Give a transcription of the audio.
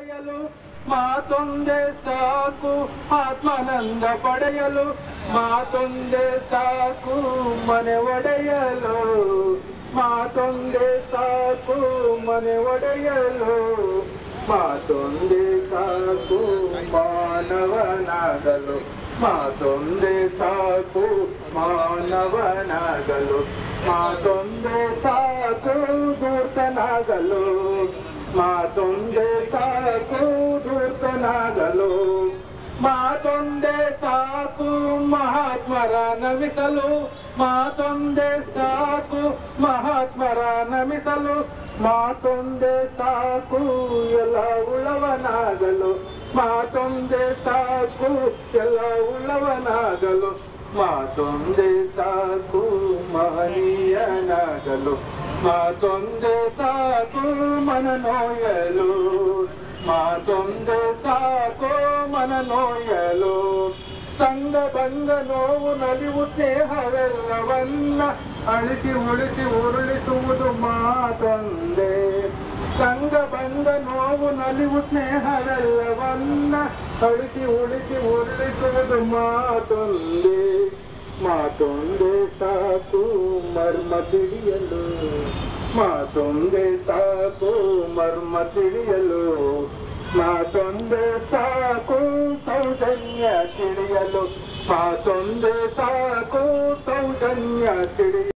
ಪಡೆಯಲು ಮಾತೊಂದೇ ಸಾಕು ಆತ್ಮಾನಂದ ಪಡೆಯಲು ಮಾತೊಂದೇ ಸಾಕು ಮನೆ ಒಡೆಯಲು ಮಾತೊಂದೇ ಸಾಕು ಮನೆ ಒಡೆಯಲು ಮಾತೊಂದೇ ಸಾಕು ಮಾನವನಾಗಲು ಮಾತೊಂದೇ ಸಾಕು ಮಾನವನಾಗಲು ಮಾತೊಂದೇ ಸಾಕು ದೂರ್ತನಾಗಲು ಮಾತೊಂದೇ ಸಾಕು ದೂರ್ತನಾಗಲು ಮಾತೊಂದೇ ಸಾಕು ಮಹಾತ್ಮರ ನಮಿಸಲು ಮಾತೊಂದೇ ಸಾಕು ಮಹಾತ್ಮರ ನಮಿಸಲು ಮಾತೊಂದೇ ಸಾಕು ಎಲ್ಲ ಉಳ್ಳವನಾಗಲು ಮಾತೊಂದೇ ಸಾಕು ಎಲ್ಲ ಉಳ್ಳವನಾಗಲು ಮಾತೊಂದೇ ಸಾಕು ಮಹನೀಯನಾಗಲು ಮಾತೊಂದೇ ಸಾಕು ಮನ ನೋಯಲು ಮಾತೊಂದೇ ಸಾಕು ಮನ ನೋಯಲು ಸಂಗ ಭಂಗ ನೋವು ನಲಿವು ಸ್ನೇಹವೆಲ್ಲವನ್ನ ಅಳಿಸಿ ಉಳಿಸಿ ಉರುಳಿಸುವುದು ಮಾತೊಂದೇ ಸಂಗ ಭಂಗ ನೋವು ನಲಿವು ಸ್ನೇಹವೆಲ್ಲವನ್ನ ಅಳಿಸಿ ಉಳಿಸಿ ಉರುಳಿಸುವುದು ಮಾತೊಂದೇ ಮಾತೊಂದೇ ಸಾಕು ಮರ್ಮ ತಿಳಿಯಲು ಮಾತೊಂದೇ ಸಾಕು ಮರ್ಮ ತಿಳಿಯಲು ಮಾತೊಂದೇ ಸಾಕು ಸೌಜನ್ಯ ತಿಳಿಯಲು ಮಾತೊಂದೇ ಸಾಕು ಸೌಜನ್ಯ ತಿಳಿಯಲು